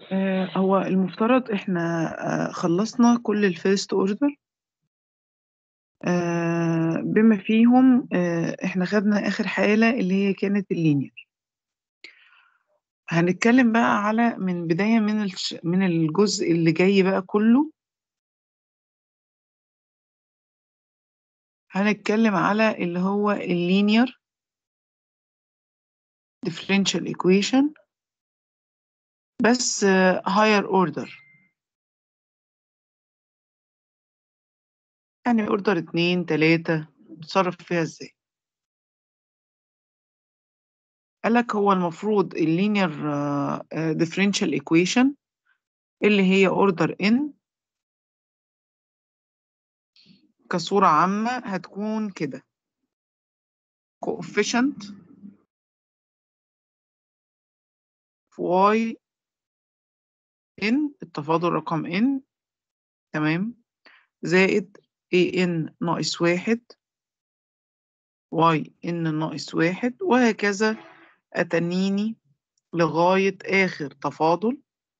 آه، هو المفترض احنا آه، خلصنا كل الفيرست اوردر بما فيهم آه، احنا خدنا اخر حالة اللي هي كانت اللينير هنتكلم بقى على من بداية من الش... من الجزء اللي جاي بقى كله هنتكلم على اللي هو اللينير differential equation بس آه، higher order يعني اوردر اتنين تلاتة نتصرف فيها ازاي قالك هو المفروض اللينير differential equation اللي هي اوردر n كصورة عامة هتكون كده coefficient في y n التفاضل رقم n تمام زائد an ناقص واحد y n ناقص واحد وهكذا أتنيني لغاية آخر تفاضل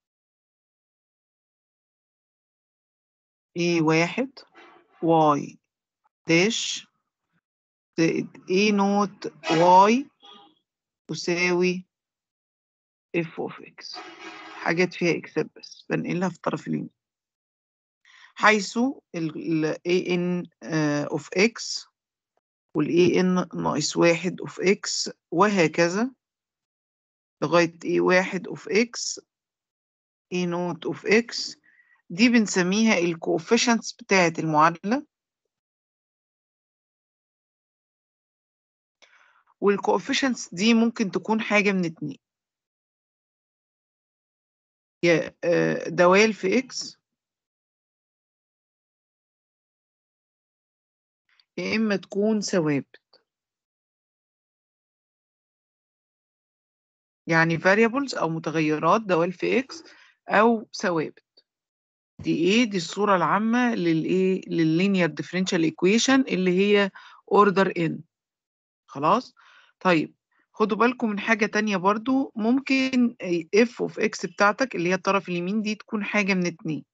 a واحد y داش زائد a نوت y تساوي f of x حاجات فيها اكسات بس بنقلها في الطرف اليمين حيث ال an of x وال an ناقص واحد of x وهكذا لغاية a واحد of x a نوت of x دي بنسميها الكوفيشنتس بتاعة المعادلة والكوفيشنتس دي ممكن تكون حاجة من اتنين يا آه، دوال في اكس يا إما تكون ثوابت يعني variables أو متغيرات دوال في اكس أو ثوابت دي ايه دي الصورة العامة للايه لللينير differential equation اللي هي order n خلاص طيب خدوا بالكم من حاجة تانية برضو ممكن f of x بتاعتك اللي هي الطرف اليمين دي تكون حاجة من اتنين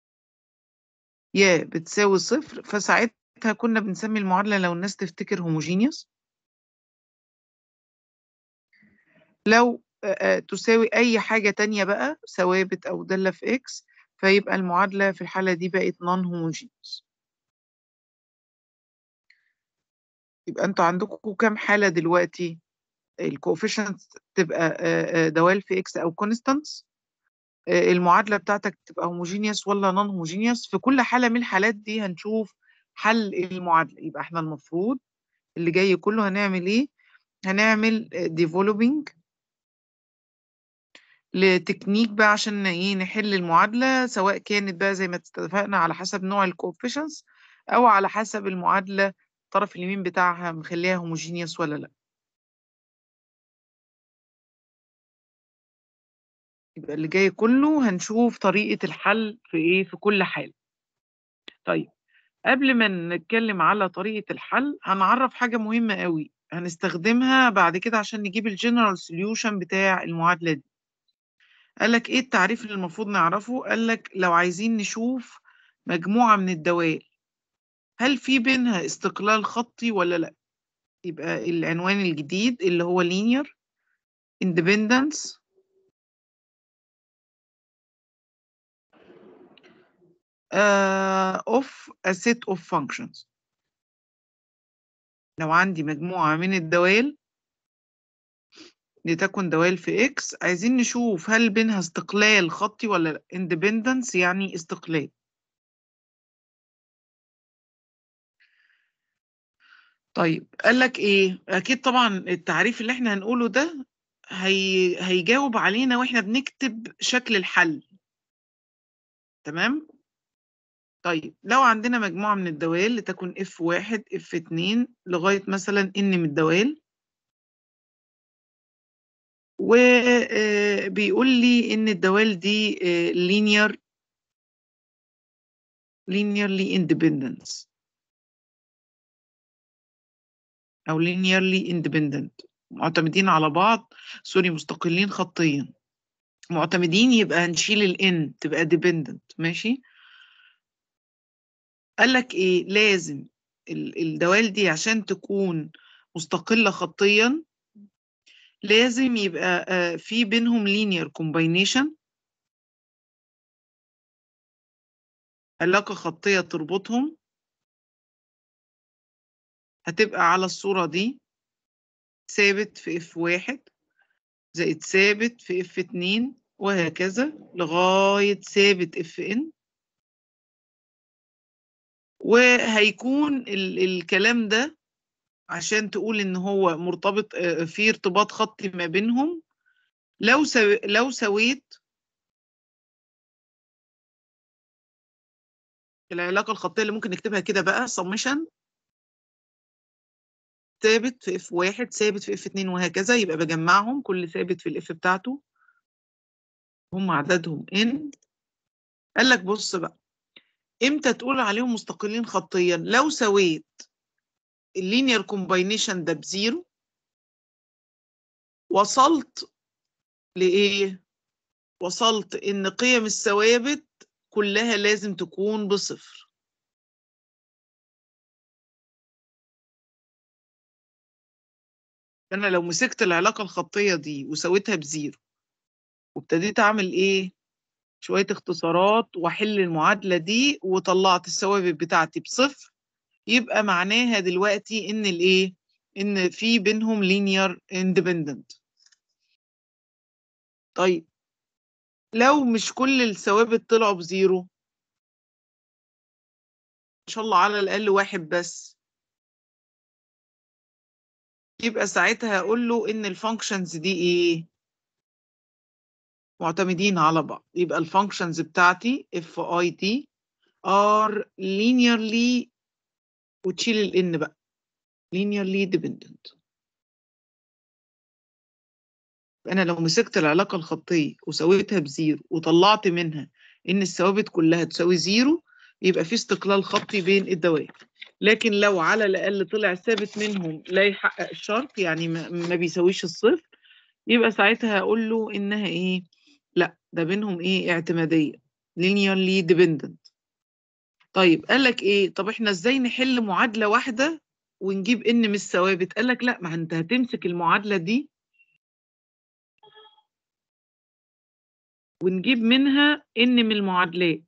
يا بتساوي صفر فساعتها كنا بنسمي المعادلة لو الناس تفتكر homogeneous لو آه، آه، تساوي أي حاجة تانية بقى ثوابت أو دالة في x فيبقى المعادلة في الحالة دي بقت non homogeneous يبقى انتوا عندكم كام حالة دلوقتي الكوفيشنت تبقى آه، آه، دوال في اكس او كونستانتس المعادلة بتاعتك تبقى homogeneous ولا non homogeneous في كل حالة من الحالات دي هنشوف حل المعادلة يبقى احنا المفروض اللي جاي كله هنعمل ايه هنعمل developing لتكنيك بقى عشان ايه نحل المعادلة سواء كانت بقى زي ما اتفقنا على حسب نوع الكوفيشنتس او على حسب المعادلة الطرف اليمين بتاعها مخليها homogeneous ولا لا يبقى اللي جاي كله هنشوف طريقة الحل في ايه في كل حالة طيب قبل ما نتكلم على طريقة الحل هنعرف حاجة مهمة قوي هنستخدمها بعد كده عشان نجيب الجنرال سوليوشن بتاع المعادلة دي قال لك ايه التعريف اللي المفروض نعرفه قال لك لو عايزين نشوف مجموعة من الدوال هل في بينها استقلال خطي ولا لا يبقى العنوان الجديد اللي هو linear independence uh, of a set of functions لو عندي مجموعة من الدوال لتكن دوال في x عايزين نشوف هل بينها استقلال خطي ولا لا independence يعني استقلال طيب قال لك ايه اكيد طبعا التعريف اللي احنا هنقوله ده هي... هيجاوب علينا واحنا بنكتب شكل الحل تمام طيب لو عندنا مجموعة من الدوال لتكن F1 F2 لغاية مثلا N من الدوال وبيقول لي إن الدوال دي آه، linear linearly independent أو linearly independent معتمدين على بعض سوري مستقلين خطيا معتمدين يبقى هنشيل الان تبقى dependent ماشي قال لك ايه لازم ال- الدوال دي عشان تكون مستقلة خطيا لازم يبقى آه، في بينهم linear combination علاقة خطية تربطهم هتبقى على الصورة دي ثابت في اف واحد زائد ثابت في اف اتنين وهكذا لغاية ثابت اف ان وهيكون ال الكلام ده عشان تقول ان هو مرتبط آه، في ارتباط خطي ما بينهم لو سو لو سويت العلاقة الخطية اللي ممكن نكتبها كده بقى summation ثابت في اف واحد ثابت في اف اتنين وهكذا يبقى بجمعهم كل ثابت في الاف بتاعته هم عددهم ان قال لك بص بقى امتى تقول عليهم مستقلين خطيا لو سويت اللينير كومباينيشن ده بزيرو وصلت لإيه؟ وصلت إن قيم الثوابت كلها لازم تكون بصفر أنا لو مسكت العلاقة الخطية دي وسويتها بزيرو وابتديت أعمل إيه؟ شوية اختصارات وأحل المعادلة دي وطلعت الثوابت بتاعتي بصفر يبقى معناها دلوقتي إن الإيه؟ إن في بينهم linear independent طيب لو مش كل الثوابت طلعوا بزيرو ان شاء الله على الاقل واحد بس يبقى ساعتها هقول له ان الفانكشنز دي ايه معتمدين على بعض يبقى الفانكشنز بتاعتي اف اي دي ار linearly وتشيل الان بقى linearly dependent انا لو مسكت العلاقه الخطيه وسويتها بزيرو وطلعت منها ان الثوابت كلها تساوي زيرو يبقى في استقلال خطي بين الدوائر لكن لو على الاقل طلع ثابت منهم لا يحقق الشرط يعني ما, ما بيساويش الصفر يبقى ساعتها هقول له انها ايه لا ده بينهم ايه اعتماديه linearly dependent طيب قال لك ايه طب احنا ازاي نحل معادله واحده ونجيب ان من الثوابت قال لك لا ما انت هتمسك المعادله دي ونجيب منها ان من المعادلات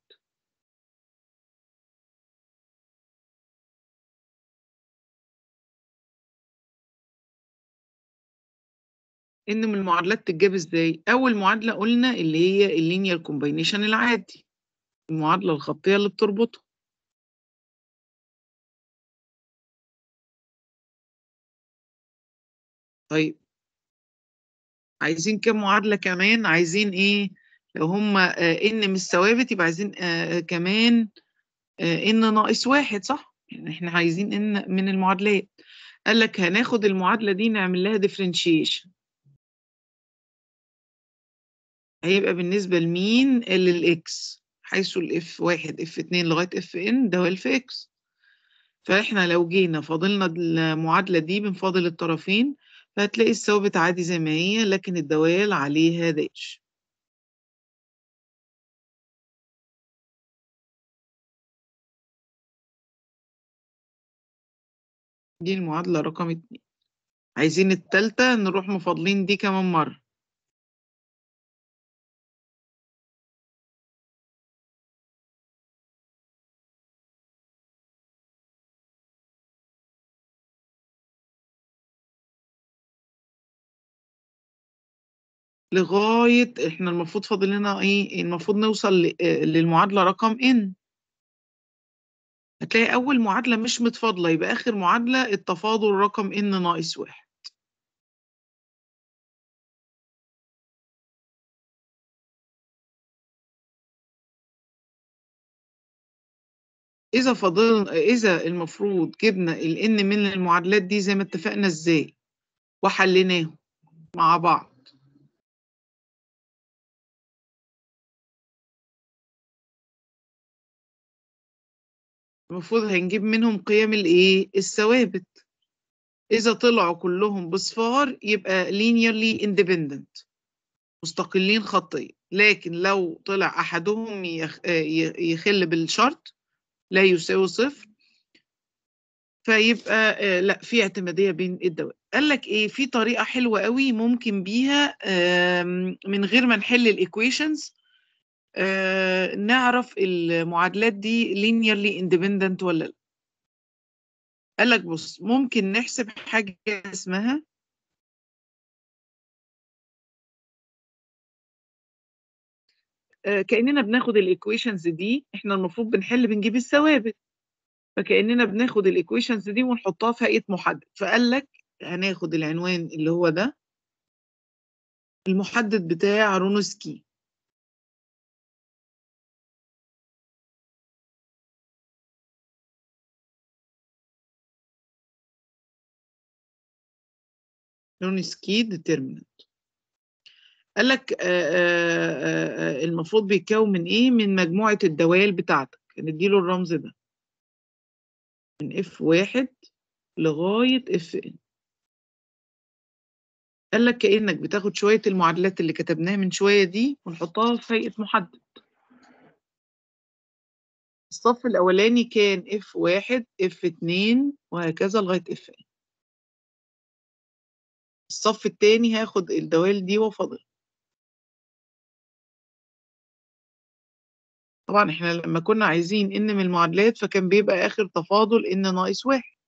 ان من المعادلات تتجاب ازاي اول معادله قلنا اللي هي اللينير كومباينيشن العادي المعادله الخطيه اللي بتربطه طيب عايزين كام معادله كمان عايزين ايه لو هم ان مش ثوابت يبقى عايزين آه كمان آه ان ناقص واحد صح يعني احنا عايزين ان من المعادلات قال لك هناخد المعادله دي نعمل لها ديفرنشيشن هيبقى بالنسبة لمين للإكس حيث الإف واحد إف اتنين لغاية إف إن ده هو الف إكس فإحنا لو جينا فاضلنا المعادلة دي بنفاضل الطرفين فهتلاقي الثوابت عادي زي ما هي لكن الدوال عليها داش دي المعادلة رقم اتنين عايزين التالتة نروح مفاضلين دي كمان مرة لغاية احنا المفروض فاضل لنا ايه المفروض نوصل للمعادلة رقم ان هتلاقي أول معادلة مش متفاضلة يبقى آخر معادلة التفاضل رقم ان ناقص واحد إذا فضلنا إذا المفروض جبنا الإن من المعادلات دي زي ما اتفقنا إزاي وحليناهم مع بعض المفروض هنجيب منهم قيم الإيه الثوابت إذا طلعوا كلهم بصفار يبقى linearly independent مستقلين خطيا لكن لو طلع أحدهم يخ... آه، ي- يخل بالشرط لا يساوي صفر فيبقى آه، لا في اعتمادية بين الدوائر قال لك ايه في طريقة حلوة قوي ممكن بيها آم، من غير ما نحل الايكويشنز نعرف المعادلات دي linearly independent ولا لا قال لك بص ممكن نحسب حاجة اسمها آه، كأننا بناخد الايكويشنز دي احنا المفروض بنحل بنجيب الثوابت فكأننا بناخد الايكويشنز دي ونحطها في هيئة محدد فقال لك هناخد العنوان اللي هو ده المحدد بتاع رونوسكي رونوسكي ديترمينانت قال لك آه، آه، آه، آه، المفروض بيتكون من ايه من مجموعة الدوال بتاعتك نديله الرمز ده من اف واحد لغاية اف ان قال لك كأنك بتاخد شوية المعادلات اللي كتبناها من شوية دي ونحطها في هيئة محدد الصف الأولاني كان اف واحد اف اتنين وهكذا لغاية اف ان الصف التاني هاخد الدوال دي وفاضل طبعا احنا لما كنا عايزين ان من المعادلات فكان بيبقى اخر تفاضل ان ناقص واحد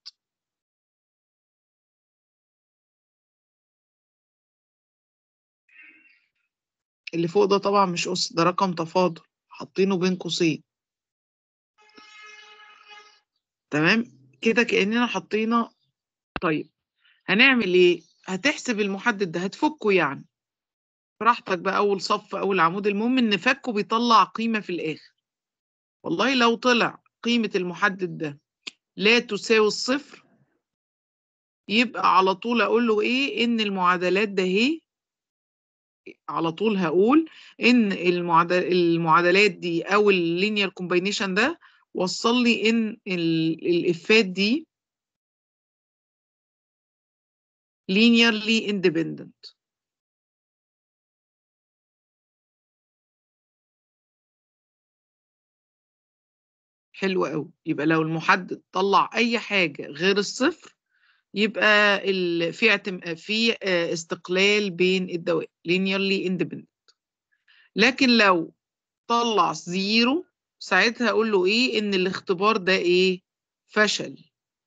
اللي فوق ده طبعا مش أس ده رقم تفاضل حاطينه بين قوسين تمام كده كأننا حطينا طيب هنعمل ايه هتحسب المحدد ده هتفكه يعني براحتك بقى اول صف اول عمود المهم ان فكه بيطلع قيمة في الاخر والله لو طلع قيمة المحدد ده لا تساوي الصفر يبقى على طول اقول له ايه ان المعادلات ده هي على طول هقول ان المعادل المعادلات دي او اللينير كومباينيشن ده وصل لي ان ال- الافات دي linearly independent حلو قوي يبقى لو المحدد طلع اي حاجه غير الصفر يبقى ال... في اعتم... في آه، استقلال بين الدوائر linearly independent لكن لو طلع زيرو ساعتها اقول له ايه ان الاختبار ده ايه فشل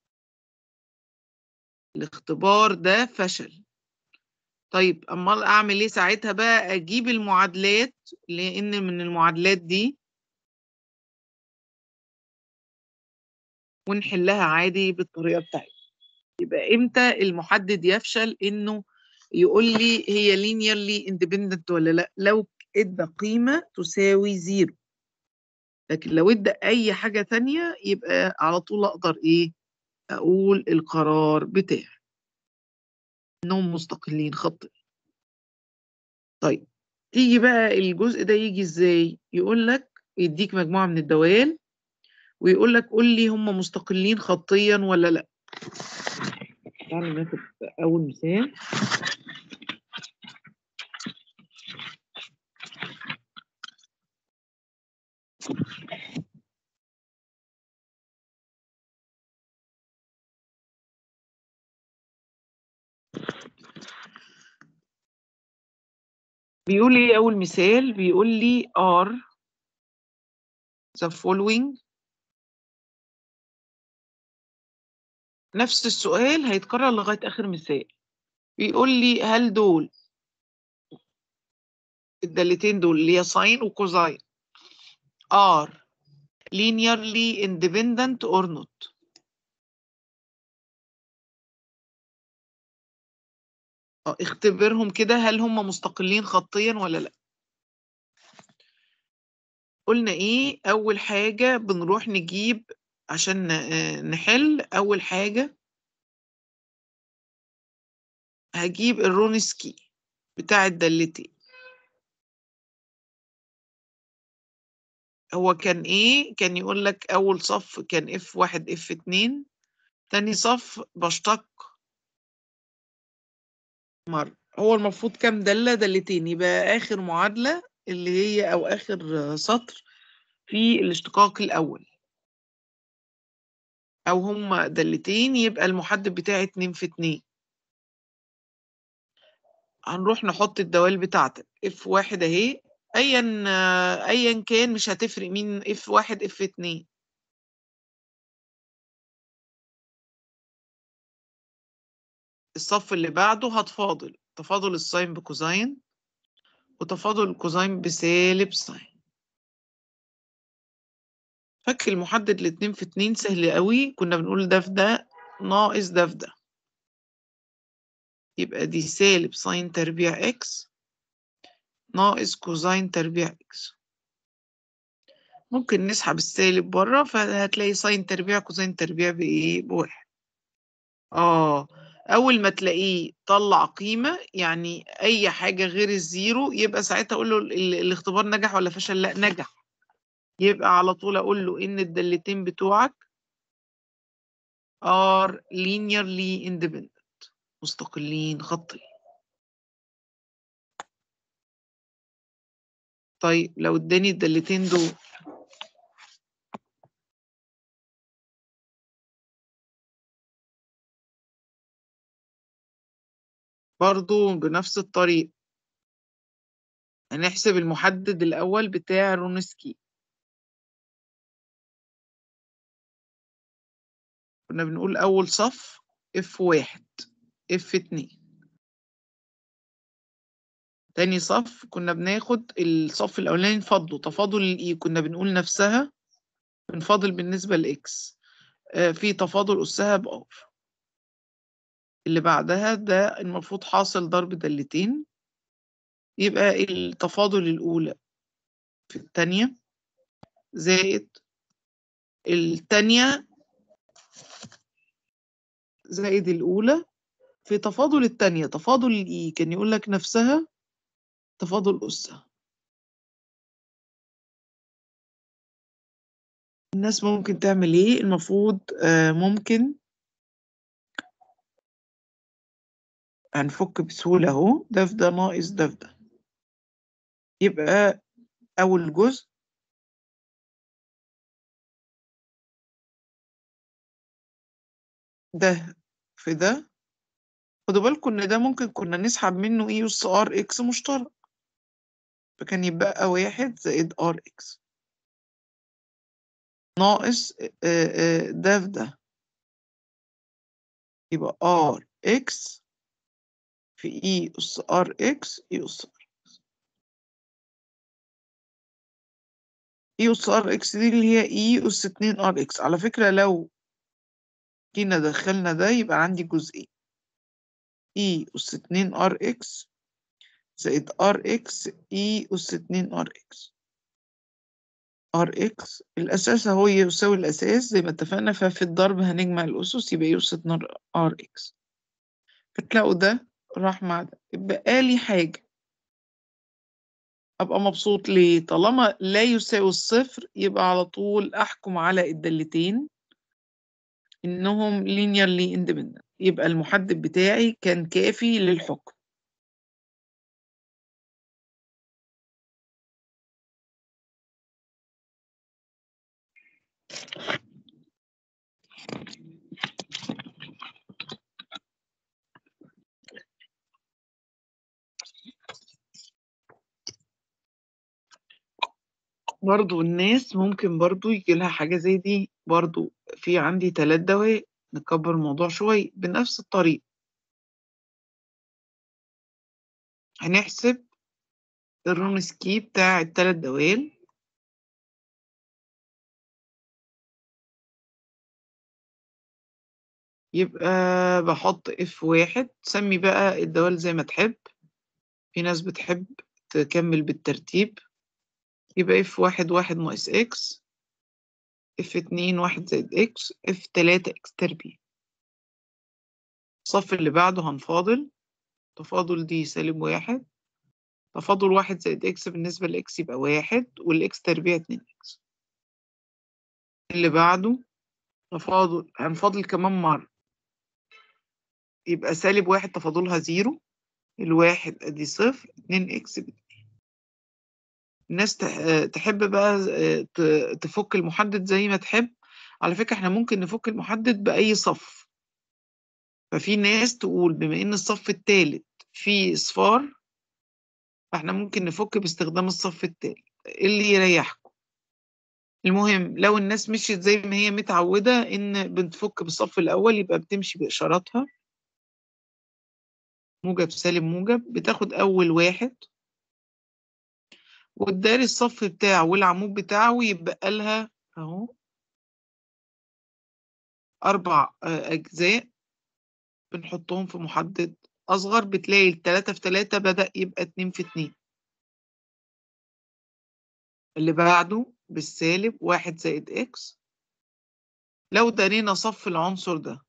الاختبار ده فشل طيب امال اعمل ايه ساعتها بقى اجيب المعادلات لان من المعادلات دي ونحلها عادي بالطريقه بتاعتنا يبقى امتى المحدد يفشل انه يقول لي هي linearly independent ولا لا لو ادى قيمه تساوي زيرو لكن لو ادى اي حاجه تانية يبقى على طول اقدر ايه اقول القرار بتاعي انهم مستقلين خطي طيب تيجي بقى الجزء ده يجي ازاي يقول لك يديك مجموعه من الدوال ويقول لك قول لي هم مستقلين خطيا ولا لا تعالوا ناخد اول مثال بيقول ايه اول مثال بيقول لي are the following نفس السؤال هيتكرر لغايه اخر مثال بيقول لي هل دول الدالتين دول اللي هي ساين وكوزاين are linearly independent or not اه اختبرهم كده هل هم مستقلين خطيا ولا لا قلنا ايه اول حاجة بنروح نجيب عشان ن- آه، نحل اول حاجة هجيب الرونسكي بتاع الدالتين هو كان ايه كان يقول لك اول صف كان اف واحد اف اتنين تاني صف بشتق مرة هو المفروض كام دالة دالتين يبقى آخر معادلة اللي هي أو آخر سطر في الاشتقاق الأول أو هما دالتين يبقى المحدد بتاعي اتنين في اتنين هنروح نحط الدوال بتاعتك اف واحد اهي ايا ايا كان مش هتفرق مين اف واحد اف اتنين الصف اللي بعده هتفاضل تفاضل الساين بكوزاين وتفاضل الكوزاين بسالب ساين فك المحدد الاتنين في اتنين سهل قوي كنا بنقول ده في ده ناقص ده في ده يبقى دي سالب ساين تربيع اكس ناقص كوزاين تربيع اكس ممكن نسحب السالب بره فهتلاقي ساين تربيع كوزاين تربيع بايه بواحد اه اول ما تلاقيه طلع قيمه يعني اي حاجه غير الزيرو يبقى ساعتها اقول له ال- الاختبار نجح ولا فشل لا نجح يبقى على طول اقول له ان الدالتين بتوعك are linearly independent مستقلين خطي طيب لو اداني الدالتين دول برضو بنفس الطريقة هنحسب المحدد الأول بتاع رونسكي كنا بنقول أول صف اف واحد اف اتنين تاني صف كنا بناخد الصف الأولاني نفضله تفاضل الإي كنا بنقول نفسها بنفاضل بالنسبة لإكس آه في تفاضل أسها بأر اللي بعدها ده المفروض حاصل ضرب دالتين يبقى التفاضل الأولى في التانية زائد التانية زائد الأولى في تفاضل التانية تفاضل الإي كان يقول لك نفسها تفاضل أسها الناس ممكن تعمل إيه المفروض آه ممكن هنفك بسهولة أهو ده في ده ناقص ده في ده يبقى أول جزء ده في ده خدوا بالكم إن ده ممكن كنا نسحب منه إيه أس آر إكس مشترك فكان يبقى واحد زائد آر إكس ناقص آه، آه، ده في ده يبقى آر إكس في إي أس آر إكس إي أس آر إي أس آر إكس دي اللي هي إي أس اتنين آر إكس على فكرة لو جينا دخلنا ده يبقى عندي جزئين إي أس اتنين آر إكس زائد ار اكس اي اس اتنين ار اكس ار اكس الاساس اهو يساوي الاساس زي ما اتفقنا ففي الضرب هنجمع الاسس يبقى يوس اتنين ار اكس فتلاقوا ده راح مع ده يبقى لي حاجة ابقى مبسوط ليه طالما لا يساوي الصفر يبقى على طول احكم على الدالتين انهم linearly independent يبقى المحدد بتاعي كان كافي للحكم برضو الناس ممكن برضو يجي لها حاجة زي دي برضو في عندي تلات دواء نكبر الموضوع شوية بنفس الطريقة هنحسب الرونسكي بتاع التلات دوال يبقى بحط اف واحد سمي بقى الدوال زي ما تحب في ناس بتحب تكمل بالترتيب يبقى اف واحد واحد ناقص اكس اف اتنين واحد زائد اكس اف تلاتة اكس تربيع الصف اللي بعده هنفاضل تفاضل دي سالب واحد تفاضل واحد زائد اكس بالنسبة لاكس يبقى واحد والاكس تربيع اتنين اكس اللي بعده تفاضل هنفاضل كمان مرة يبقى سالب واحد تفاضلها زيرو الواحد ادي صفر اتنين اكس باتنين الناس تح- تحب بقى ت- تفك المحدد زي ما تحب على فكرة احنا ممكن نفك المحدد بأي صف ففي ناس تقول بما ان الصف الثالث فيه اصفار فاحنا ممكن نفك باستخدام الصف الثالث اللي يريحكم المهم لو الناس مشيت زي ما هي متعودة ان بنفك بالصف الاول يبقى بتمشي باشاراتها موجب سالب موجب بتاخد اول واحد وتداري الصف بتاعه والعمود بتاعه يبقى لها اهو اربع آه، اجزاء بنحطهم في محدد اصغر بتلاقي التلاتة في تلاتة بدأ يبقى اتنين في اتنين اللي بعده بالسالب واحد زائد اكس لو دارينا صف العنصر ده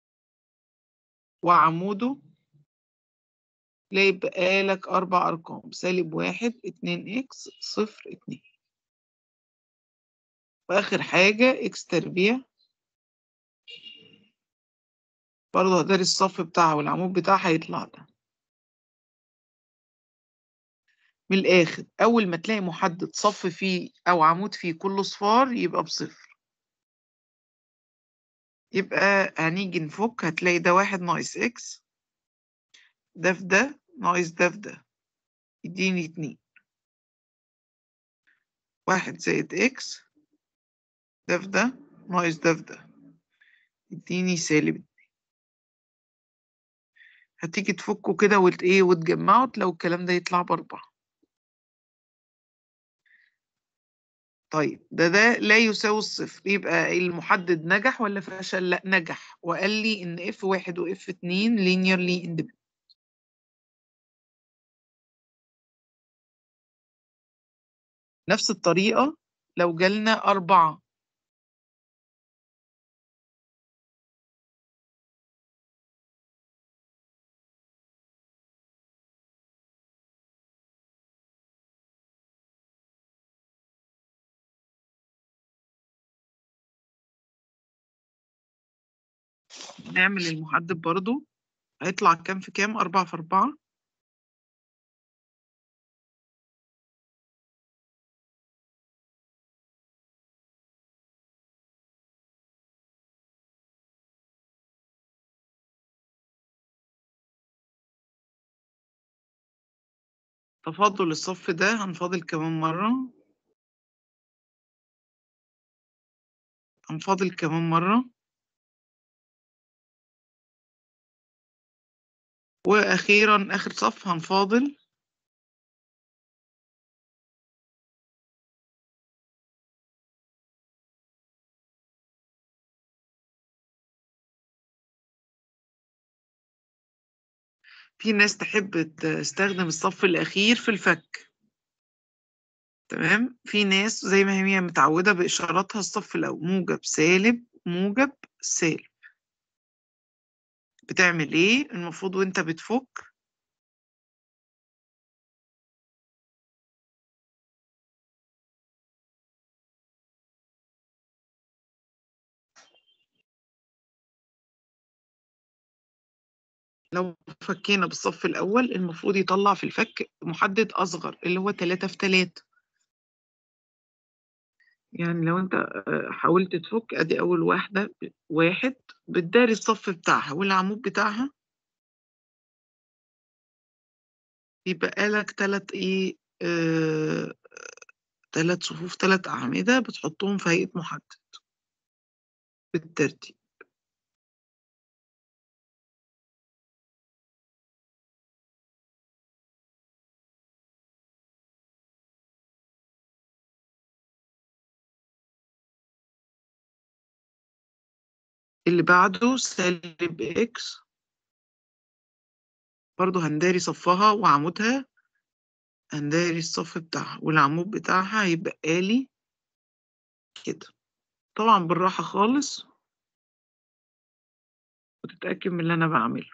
وعموده لا يبقى لك أربع أرقام سالب واحد اتنين إكس صفر اتنين وآخر حاجة إكس تربيع برضه هداري الصف بتاعها والعمود بتاعها هيطلع ده من الآخر أول ما تلاقي محدد صف فيه أو عمود فيه كله صفار يبقى بصفر يبقى هنيجي نفك هتلاقي ده واحد ناقص إكس ده في ده ناقص ده في ده يديني اتنين واحد زائد إكس ده في ده ناقص ده في ده يديني سالب اتنين هتيجي تفكه كده وت ايه وتجمعه تلاقوا الكلام ده يطلع بأربعة طيب ده ده لا يساوي الصفر يبقى المحدد نجح ولا فشل؟ لا نجح وقال لي ان اف واحد واف اتنين linearly independent نفس الطريقة لو جالنا أربعة نعمل المحدد برضو هيطلع كام في كام أربعة في أربعة تفاضل الصف ده هنفاضل كمان مرة هنفاضل كمان مرة وأخيرا آخر صف هنفاضل في ناس تحب تستخدم الصف الأخير في الفك تمام في ناس زي ما هي متعودة بإشاراتها الصف الأول موجب سالب موجب سالب بتعمل إيه المفروض وأنت بتفك لو فكينا بالصف الأول المفروض يطلع في الفك محدد أصغر اللي هو تلاتة في تلاتة يعني لو أنت آه، حاولت تفك أدي أول واحدة ب- واحد بتداري الصف بتاعها والعمود بتاعها يبقى لك تلات إيه آه تلات صفوف تلات أعمدة بتحطهم في هيئة محدد بالترتيب اللي بعده سالب إكس برضو هنداري صفها وعمودها هنداري الصف بتاعها والعمود بتاعها هيبقى لي كده طبعا بالراحة خالص وتتأكد من اللي أنا بعمله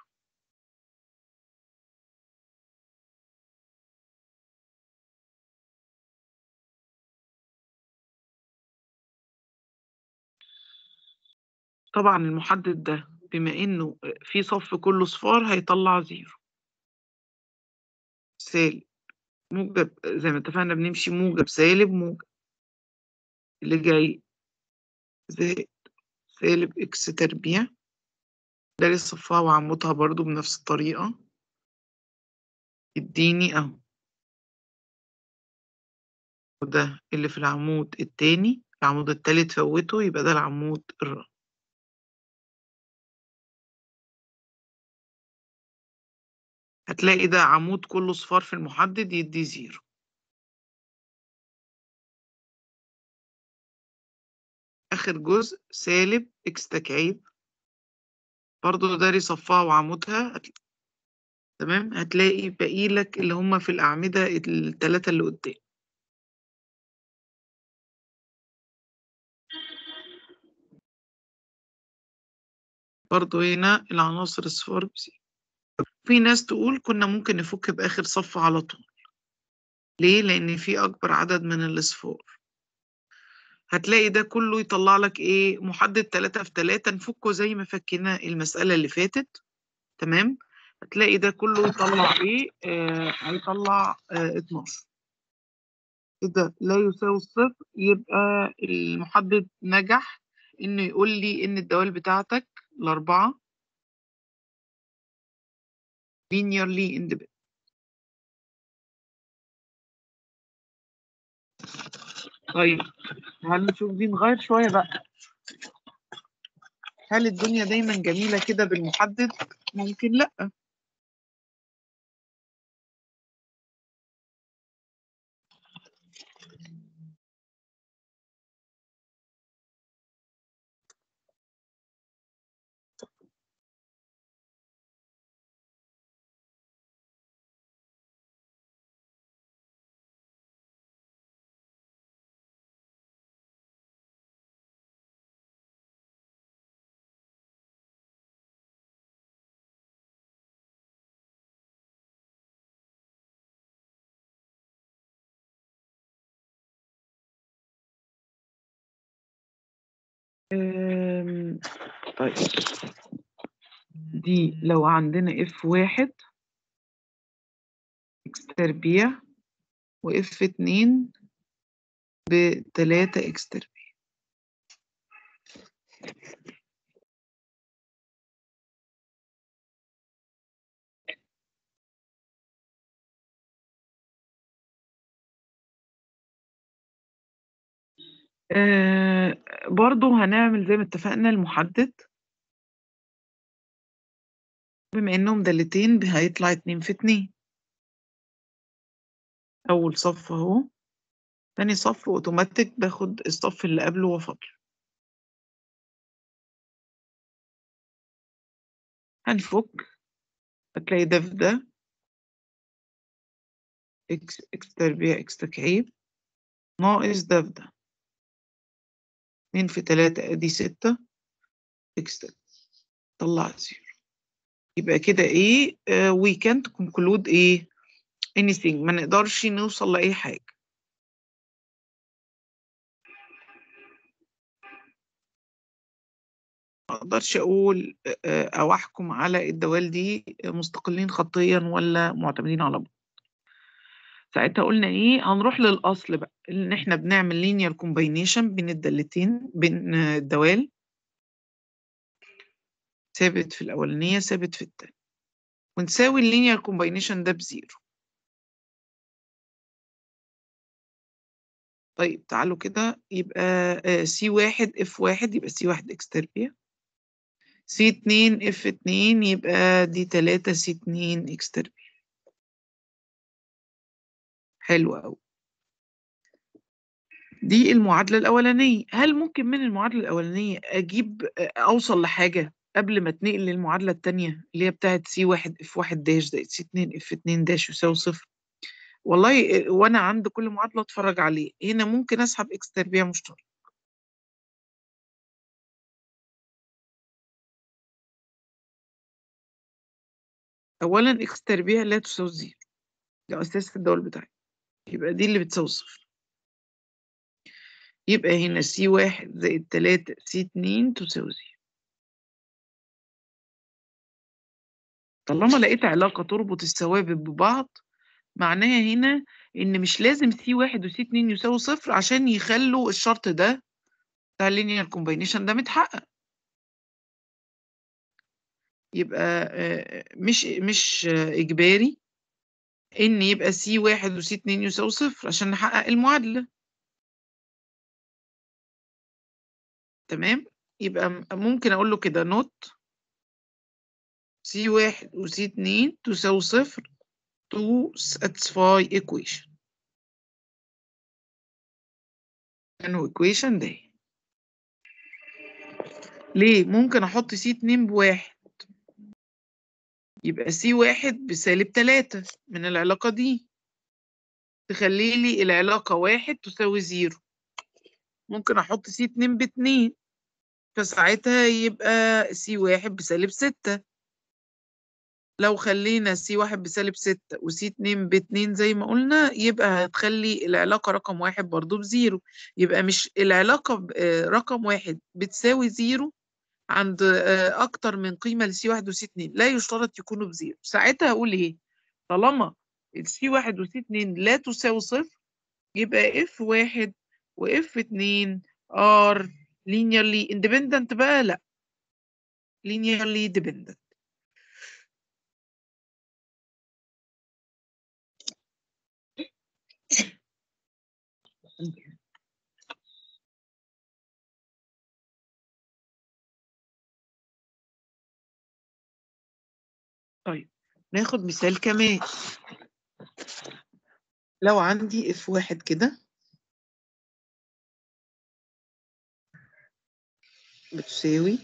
طبعا المحدد ده بما إنه في صف كله صفار هيطلع زيرو سالب موجب زي ما اتفقنا بنمشي موجب سالب موجب اللي جاي زائد سالب إكس تربيع ده لسه صفها وعمودها برضو بنفس الطريقة يديني أهو وده اللي في العمود التاني العمود التالت فوته يبقى ده العمود الرابع هتلاقي ده عمود كله صفار في المحدد يدي زيرو آخر جزء سالب إكس تكعيب برضو داري صفها وعمودها هت... تمام هتلاقي باقي لك اللي هم في الأعمدة التلاتة اللي قدام برضو هنا العناصر الصفار بزيرو في ناس تقول كنا ممكن نفك بآخر صف على طول ليه؟ لأن في أكبر عدد من الأصفار هتلاقي ده كله يطلع لك إيه محدد تلاتة في تلاتة نفكه زي ما فكينا المسألة اللي فاتت تمام هتلاقي ده كله يطلع إيه آه هيطلع آه 12 كده لا يساوي الصفر يبقى المحدد نجح إنه يقول لي إن الدوال بتاعتك الأربعة linearly independent طيب هل نشوف دي نغير شوية بقى هل الدنيا دايما جميلة كده بالمحدد ممكن لأ أم، طيب دي لو عندنا اف واحد اكس تربيع واف اتنين بتلاتة اكس تربيع آه برضو هنعمل زي ما اتفقنا المحدد بما انهم دالتين هيطلع اتنين في اتنين اول صف اهو تاني صف اوتوماتيك باخد الصف اللي قبله وفضله هنفك هتلاقي ده في ده اكس اكس تربيع اكس تكعيب ناقص ده في ده اتنين في تلاتة ادي ستة اكس تلاتة طلعت زيرو يبقى كده ايه uh, we can't conclude ايه anything ما نقدرش نوصل لأي حاجة ما اقدرش اقول uh, او احكم على الدوال دي مستقلين خطيا ولا معتمدين على بعض ساعتها قلنا ايه هنروح للاصل بقى ان احنا بنعمل linear combination بين الدالتين بين الدوال ثابت في الاولانيه ثابت في التانية ونساوي اللينير كومباينيشن ده بزيرو طيب تعالوا كده يبقى سي واحد اف واحد يبقى سي واحد اكس تربيع سي اتنين اف اتنين يبقى دي تلاتة سي اتنين اكس تربيع حلو أوي دي المعادلة الأولانية هل ممكن من المعادلة الأولانية أجيب أوصل لحاجة قبل ما اتنقل للمعادلة التانية اللي هي بتاعت سي واحد اف واحد داش زائد سي اتنين اف اتنين داش يساوي صفر والله وانا عند كل معادلة اتفرج عليه هنا ممكن اسحب اكس تربيع مشترك اولا اكس تربيع لا تساوي زيرو ده اساس الدول بتاعي يبقى دي اللي بتساوي صفر يبقى هنا سي واحد زائد تلاتة سي اتنين تساوي زيرو طالما لقيت علاقة تربط الثوابت ببعض معناها هنا إن مش لازم C1 وC2 يساوي صفر عشان يخلّوا الشرط ده بتاع الlinear combination ده متحقق. يبقى آآ مش مش إجباري إن يبقى C1 وC2 يساوي صفر عشان نحقق المعادلة. تمام؟ يبقى م ممكن أقول له كده not C1 وC2 تساوي صفر to satisfy equation. أنهو equation ده. ليه؟ ممكن أحط C2 ب1 يبقى C1 بسالب 3 من العلاقة دي. تخلّي لي العلاقة 1 تساوي 0. ممكن أحط C2 ب2 فساعتها يبقى C1 بسالب 6. لو خلّينا C1 بسالب 6 وC2 ب2 زي ما قُلنا، يبقى هتخلّي العلاقة رقم 1 برضه ب0 يبقى مش العلاقة ب آآ رقم 1 بتساوي 0 عند آآ أكتر من قيمة لC1 وC2 لا يشترط يكونوا ب0 ساعتها هاقول إيه، طالما الC1 وC2 لا تساوي صفر يبقى F1 وF2 are linearly independent بقى لأ. linearly dependent. طيب ناخد مثال كمان. لو عندي F1 كده بتساوي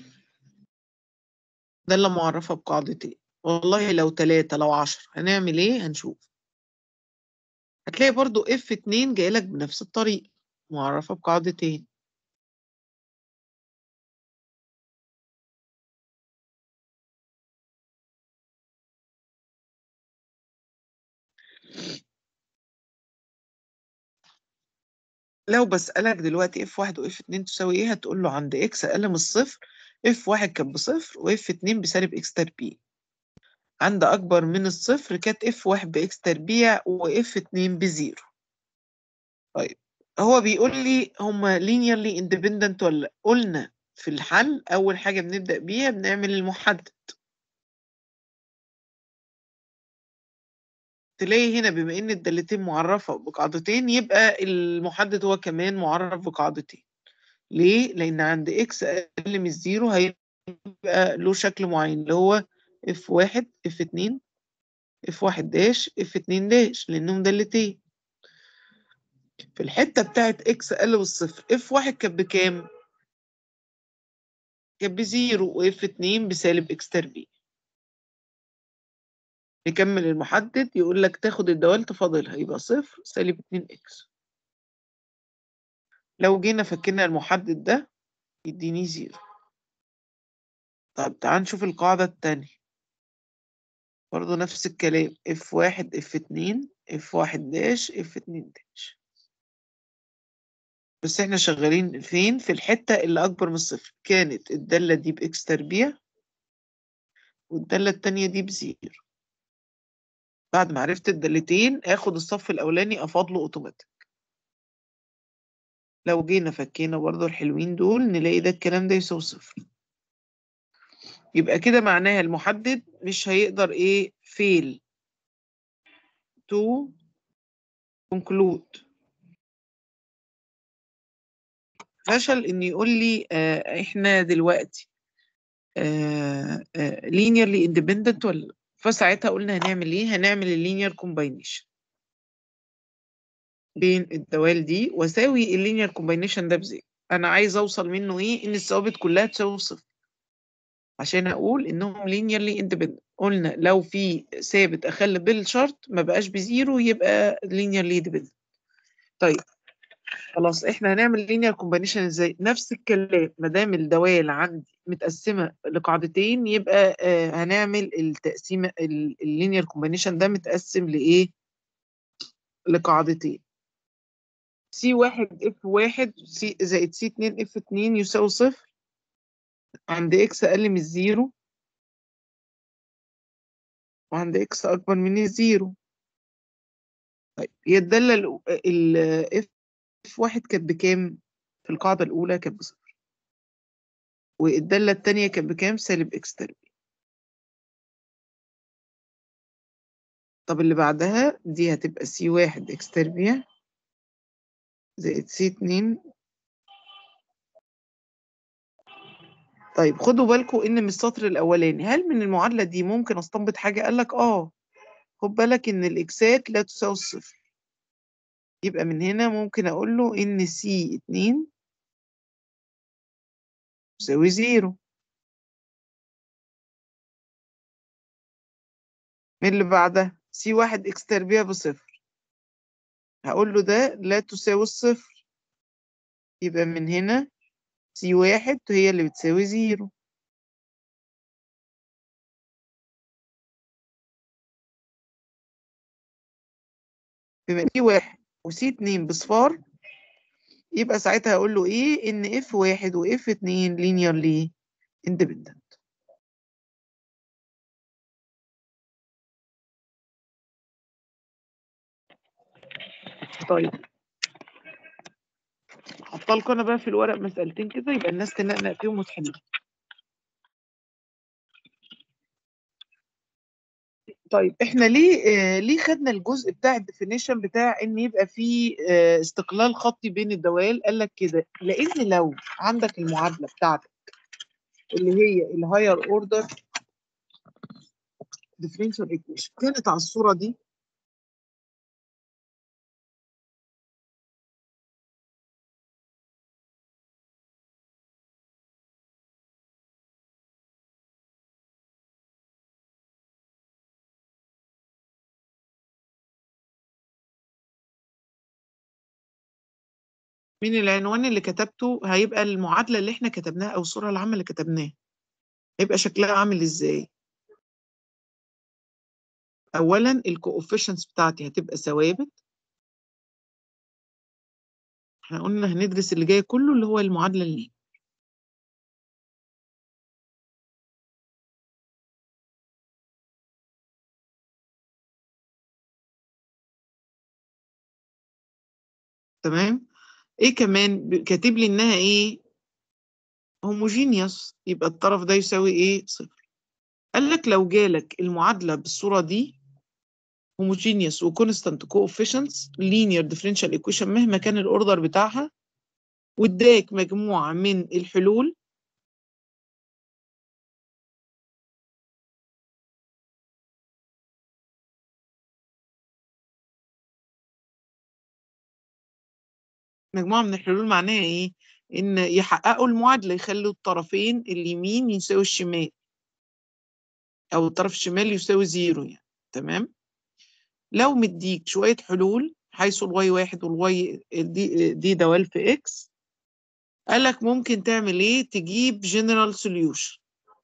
دالة مُعرّفة بقاعدتين، والله لو 3 لو 10 هنعمل إيه؟ هنشوف. هتلاقي برضه F2 جاية لك بنفس الطريقة، مُعرّفة بقاعدتين. لو باسألك دلوقتي F1 وF2 تساوي إيه؟ هتقول له عند X أقل من الصفر F1 كانت بصفر وF2 بسالب X تربيع. عند أكبر من الصفر كانت F1 بX تربيع وF2 ب0. طيب هو بيقول لي هُم linearly independent والّا لأ؟ قُلنا في الحل أول حاجة بنبدأ بيها بنعمل المُحدد. تلاقي هنا بما إن الدالتين مُعرّفة بقاعدتين يبقى المُحدد هو كمان مُعرّف بقاعدتين. ليه؟ لإن عند X أقل من الزيرو هيبقى له شكل معيّن اللي هو F1 F2 F1 داش F2 داش لإنّهم دالتين. في الحتّة بتاعة X أقل من الصفر F1 كانت بكام؟ كانت ب0 وF2 بسالب X تربيع. نكمّل المُحدد يقول لك تاخد الدوال تفاضلها يبقى صفر سالب 2X. لو جينا فكّينا المُحدد ده يدّيني 0. طب تعالَ نشوف القاعدة التانية. برضه نفس الكلام F1 F2 F1 داش F2 داش. بس إحنا شغّالين فين؟ في الحتّة اللي أكبر من الصفر. كانت الدالة دي بX تربيع والدالة التانية دي ب0. بعد ما عرفت الدالتين آخد الصف الأولاني أفاضله أوتوماتيك. لو جينا فكّينا برضه الحلوين دول نلاقي ده الكلام ده يساوي صفر. يبقى كده معناها المُحدد مش هيقدر إيه fail to conclude. فشل إن يقول لي آآ إحنا دلوقتي آآ آآ linearly independent والّا لأ؟ فساعتها قُلنا هنعمل إيه؟ هنعمل الlinear combination. بين الدوال دي وأساوي الlinear combination ده ب0. أنا عايز أوصل منّه إيه؟ إن الثوابت كلّها تساوي صفر. عشان أقول إنّهم linearly independent. قُلنا لو في ثابت أخَل بالشرط ما بقاش ب0 يبقى linearly dependent. طيب خلاص إحنا هنعمل linear combination إزاي؟ نفس الكلام ما دام الدوال عندي متقسّمة لقاعدتين يبقى آآ هنعمل التقسيمة ال الlinear combination ده متقسّم لإيه؟ لقاعدتين. C1 F1 C زائد C2 F2 يساوي صفر عند X أقل من الزيرو. وعند X أكبر من الزيرو. طيب هي الدالة الأو ال F1 كانت بكام؟ في القاعدة الأولى كانت بصفر. والدالة التانية كانت بكام؟ سالب X تربيع. طب اللي بعدها دي هتبقى C1 X تربيع زائد C2 طيب خدوا بالكم إن من السطر الأولاني هل من المعادلة دي ممكن أستنبط حاجة؟ قال لك آه خد بالك إن الإكسات لا تساوي الصفر. يبقى من هنا ممكن أقول له إن C2 تساوي زيرو. من اللي بعدها C1 إكس تربيع بصفر. هقول له ده لا تساوي الصفر. يبقى من هنا C1 هي اللي بتساوي زيرو. بما C1 وC2 بصفار يبقى ساعتها هقول له إيه؟ إن F1 وF2 linearly independent. طيب حاطه لكم أنا بقى في الورق مسألتين كده يبقى الناس تنقنق فيهم وتحلهم. طيب إحنا ليه آآ ليه خدنا الجزء بتاع الdefinition بتاع إن يبقى في آآ استقلال خطي بين الدوال؟ قال لك كده، لإن لو عندك المعادلة بتاعتك اللي هي الhigher order differential equation كانت على الصورة دي من العنوان اللي كتبته هيبقى المعادلة اللي إحنا كتبناها أو الصورة العامة اللي كتبناها، هيبقى شكلها عامل إزاي؟ أولًا الcoefficients بتاعتي هتبقى ثوابت. إحنا قُلنا هندرس اللي جاي كله اللي هو المعادلة اللي تمام؟ إيه كمان؟ ب كاتب لي إنها إيه؟ homogeneous يبقى الطرف ده يساوي إيه؟ صفر. قال لك لو جالك المعادلة بالصورة دي homogeneous وconstant coefficients linear differential equation مهما كان الorder بتاعها وادّاك مجموعة من الحلول مجموعة من الحلول معناها إيه؟ إن يحققوا المعادلة، يخلّوا الطرفين اليمين يساوي الشمال. أو الطرف الشمالي يساوي 0 يعني، تمام؟ لو مدّيك شوية حلول حيث الY1 والY دي دي دوال في X قال لك ممكن تعمل إيه؟ تجيب general solution.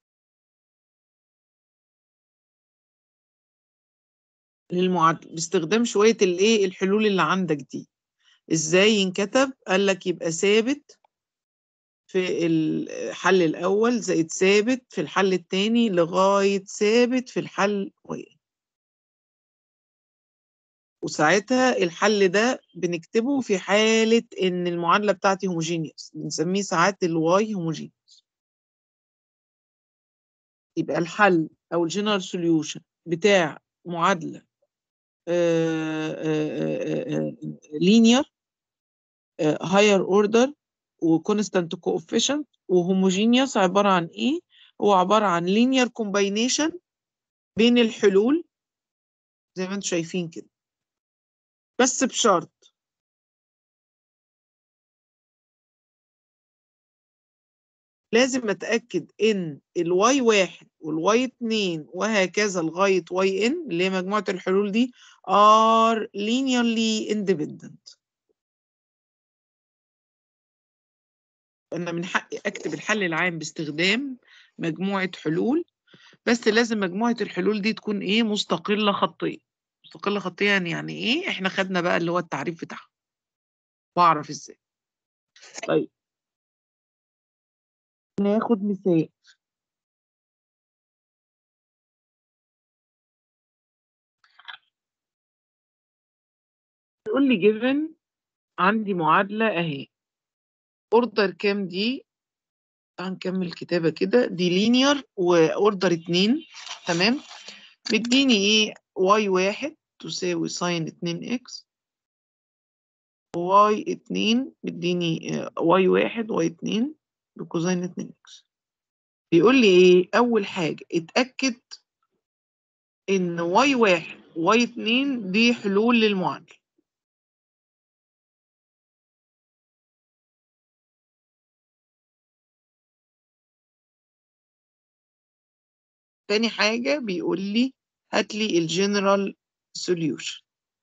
للمعادلة باستخدام شوية الإيه؟ الحلول اللي عندك دي. إزاي ينكتب؟ قال لك يبقى ثابت في الحل الأول زائد ثابت في الحل التاني لغاية ثابت في الحل Y. وساعتها الحل ده بنكتبه في حالة إن المعادلة بتاعتي homogeneous بنسميه ساعات الY homogeneous. يبقى الحل أو الgeneral solution بتاع معادلة آآ آآ آآ linear آآ higher order وconstant coefficient وhomogeneous عبارة عن إيه؟ هو عبارة عن linear combination بين الحلول زي ما أنتم شايفين كده. بس بشرط لازم أتأكد إن الY1 والY2 وهكذا لغاية YN اللي هي مجموعة الحلول دي are linearly independent. أنا من حقي أكتب الحل العام باستخدام مجموعة حلول، بس لازم مجموعة الحلول دي تكون إيه؟ مستقلة خطيًا. مستقلة خطيًا يعني إيه؟ إحنا خدنا بقى اللي هو التعريف بتاعها. وأعرف إزاي. طيب. ناخد مثال. بيقول لي given عندي معادلة أهي اوردر كام دي هنكمل كتابة كده دي لينير واوردر اتنين تمام مديني ايه واي واحد تساوي ساين اتنين اكس واي اتنين مديني واي واحد واي اتنين بكوزين اتنين اكس بيقول لي ايه اول حاجة اتأكد ان واي واحد واي اتنين دي حلول للمعادلة تاني حاجة بيقول لي هات لي الجنرال سوليوشن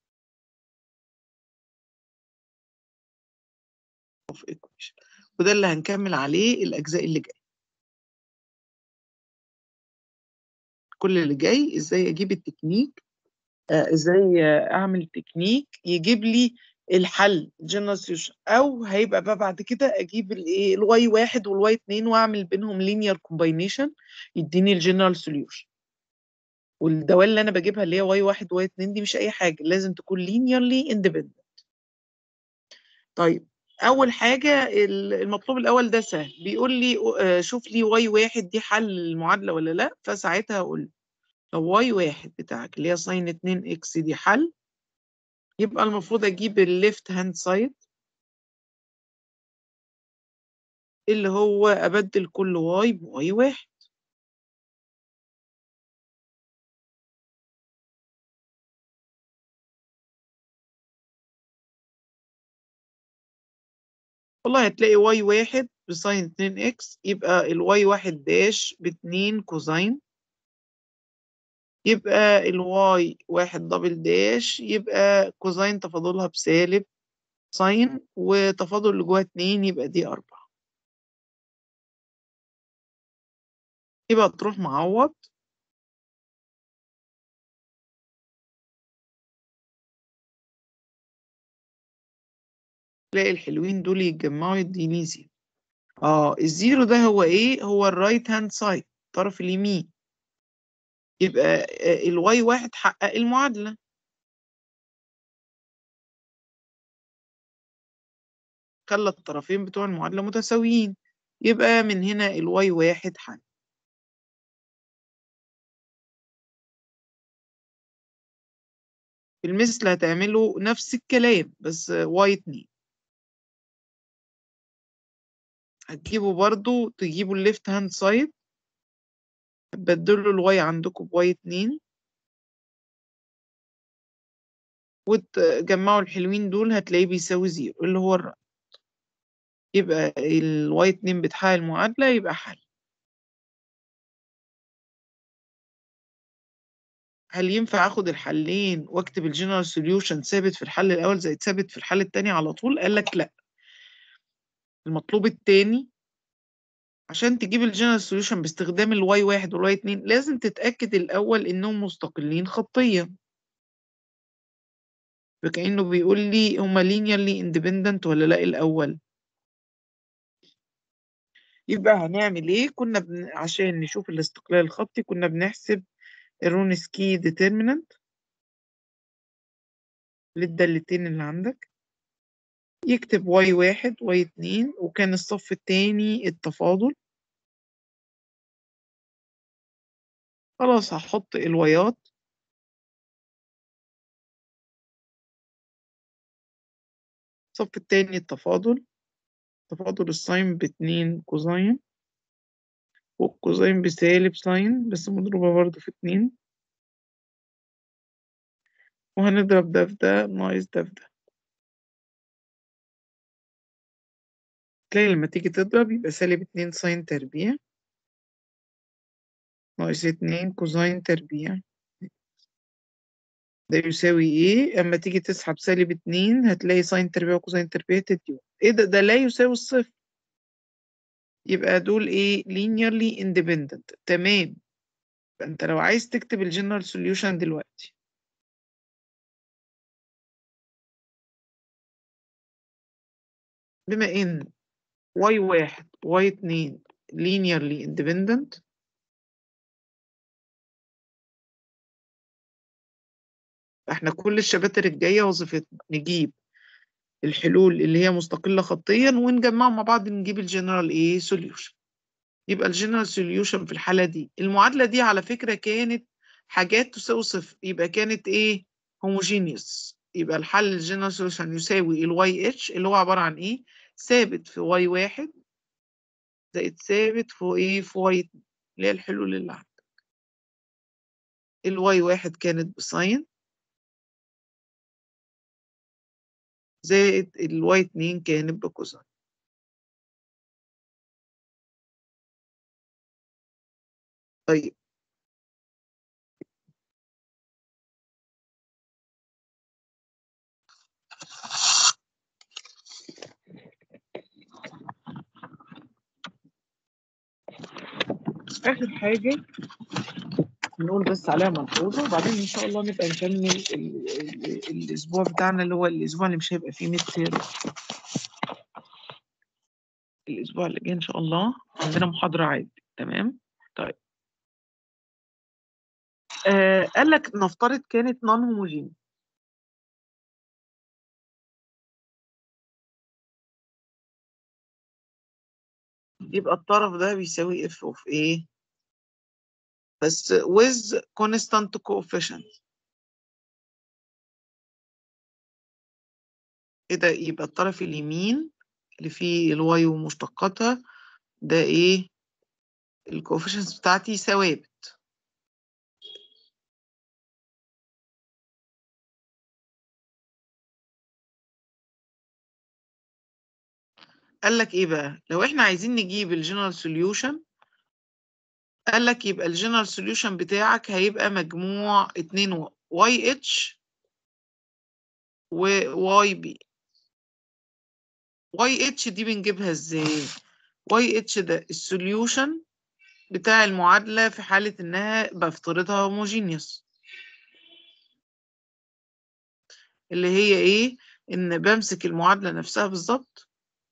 of equation وده اللي هنكمل عليه الأجزاء اللي جاية كل اللي جاي ازاي اجيب التكنيك آه ازاي آه اعمل تكنيك يجيب لي الحل جنرال سوليوشن او هيبقى بقى بعد كده اجيب الايه الواي واحد والواي اتنين واعمل بينهم لينير كومباينيشن يديني الجنرال سوليوشن والدوال اللي انا بجيبها اللي هي واي واحد واي اتنين دي مش اي حاجه لازم تكون لينيرلي اندبندنت طيب اول حاجه المطلوب الاول ده سهل بيقول لي شوف لي واي واحد دي حل المعادله ولا لا فساعتها اقول لو واي واحد بتاعك اللي هي ساين 2 اكس دي حل يبقى المفروض اجيب الليفت هاند سايد اللي هو ابدل كل واي بواي واحد والله هتلاقي واي واحد بساين 2 اكس يبقى الواي واحد داش باتنين كوزين يبقى الواي واحد دبل داش يبقى كوزين تفاضلها بسالب ساين وتفاضل اللي جواها اتنين يبقى دي أربعة يبقى تروح معوض تلاقي الحلوين دول يتجمعوا يديني زيرو اه الزيرو ده هو ايه هو الرايت هاند سايد الطرف اليمين يبقى الواي واحد حقق المعادلة خلى الطرفين بتوع المعادلة متساويين يبقى من هنا الواي واحد حل المثل هتعمله نفس الكلام بس واي اتنين هتجيبوا برضو تجيبوا الليفت هاند سايد تبدلوا الواي عندكم بواي اتنين وتجمعوا الحلوين دول هتلاقيه بيساوي زيرو اللي هو الرأي يبقى الواي اتنين بتحقق المعادلة يبقى حل هل ينفع اخد الحلين واكتب الجنرال سوليوشن ثابت في الحل الاول زي ثابت في الحل التاني على طول قال لك لا المطلوب التاني عشان تجيب الجنرال سوليوشن باستخدام الواي واحد والواي اتنين لازم تتأكد الأول إنهم مستقلين خطيا فكأنه بيقول لي هما linearly independent ولا لا الأول يبقى هنعمل إيه كنا بن... عشان نشوف الاستقلال الخطي كنا بنحسب الرونسكي ديترمينانت للدالتين اللي عندك يكتب واي واحد واي اتنين وكان الصف التاني التفاضل خلاص هحط الوايات الصف التاني التفاضل تفاضل الساين باتنين كوزين والكوزين بسالب ساين بس مضروبة برضه في اتنين وهنضرب ده في ده ناقص ده في ده تلاقي لما تيجي تضرب يبقى سالب اتنين ساين تربيع ناقص اتنين كوزين تربيع ده يساوي ايه اما تيجي تسحب سالب اتنين هتلاقي ساين تربيع وكوزين تربيع تديهم ايه ده ده لا يساوي الصفر يبقى دول ايه linearly independent تمام فانت لو عايز تكتب الجنرال سوليوشن دلوقتي بما ان y واحد y اتنين linearly independent إحنا كل الشباتر الجاية وظيفتنا نجيب الحلول اللي هي مستقلة خطيًا ونجمّعهم مع بعض نجيب الgeneral إيه solution. يبقى الgeneral solution في الحالة دي، المعادلة دي على فكرة كانت حاجات تساوي صفر، يبقى كانت إيه homogeneous يبقى الحل الgeneral solution يساوي الYH اللي هو عبارة عن إيه، ثابت في Y1 زائد ثابت في إيه في Y2 اللي هي الحلول اللي عندك. الY1 كانت بsine زائد الY2 كانت بcosine. طيب. آخر حاجة نقول بس عليها ملحوظة وبعدين إن شاء الله نبقى نكمل ال ال الأسبوع بتاعنا اللي هو الأسبوع اللي مش هيبقى فيه midterm. الأسبوع اللي جاي إن شاء الله عندنا محاضرة عادي، تمام؟ طيب. آآ قال لك نفترض كانت non homogeneous. يبقى الطرف ده بيساوي F of إيه؟ بس with constant coefficient. إيه ده؟ يبقى الطرف اليمين اللي فيه الY ومشتقاتها ده إيه، الcoefficients بتاعتي ثوابت. قال لك إيه بقى، لو إحنا عايزين نجيب الgeneral solution قال لك يبقى الgeneral solution بتاعك هيبقى مجموع 2 YH وYB. YH دي بنجيبها إزاي؟ YH ده الsolution بتاع المعادلة في حالة إنها بافترضها homogeneous. اللي هي إيه، إن بامسك المعادلة نفسها بالضبط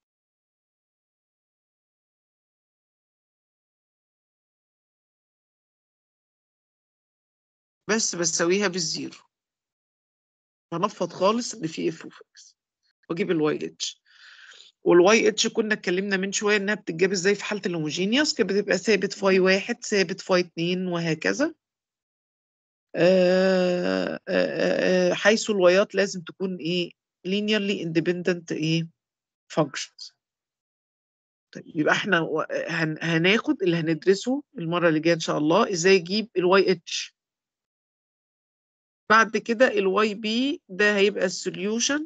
بس باساويها بالزيرو. بانفّض خالص اللي فيه F of X وأجيب الYH. والYH كنا اتكلمنا من شوية إنها بتتجاب إزاي في حالة الhomogeneous كانت بتبقى ثابت في Y1 ثابت في Y2 وهكذا. آآ آآ حيث الوايات لازم تكون إيه، linearly independent إيه، functions. طيب يبقى إحنا و هن هناخد اللي هندرسه المرة اللي جاية إن شاء الله إزاي أجيب الYH. بعد كده الYB ده هيبقى الsolution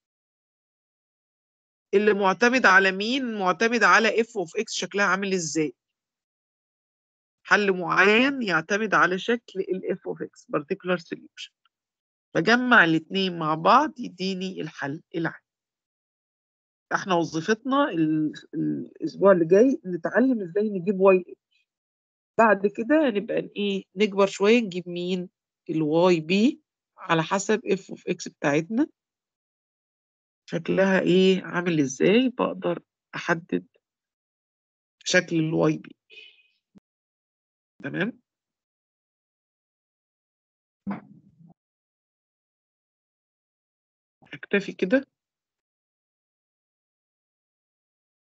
اللي مُعتمد على مين، مُعتمد على F of X شكلها عامل إزاي. حل معيّن يعتمد على شكل الF of X particular solution. باجمّع الاتنين مع بعض يدّيني الحل العام. إحنا وظيفتنا ال الأسبوع اللي جاي نتعلم إزاي نجيب YH. بعد كده نبقى ن إيه، نكبر شوية نجيب مين، الYB على حسب F of X بتاعتنا. شكلها إيه، عامل إزاي، باقدر أحدد شكل الYB. تمام؟ أكتفي كده.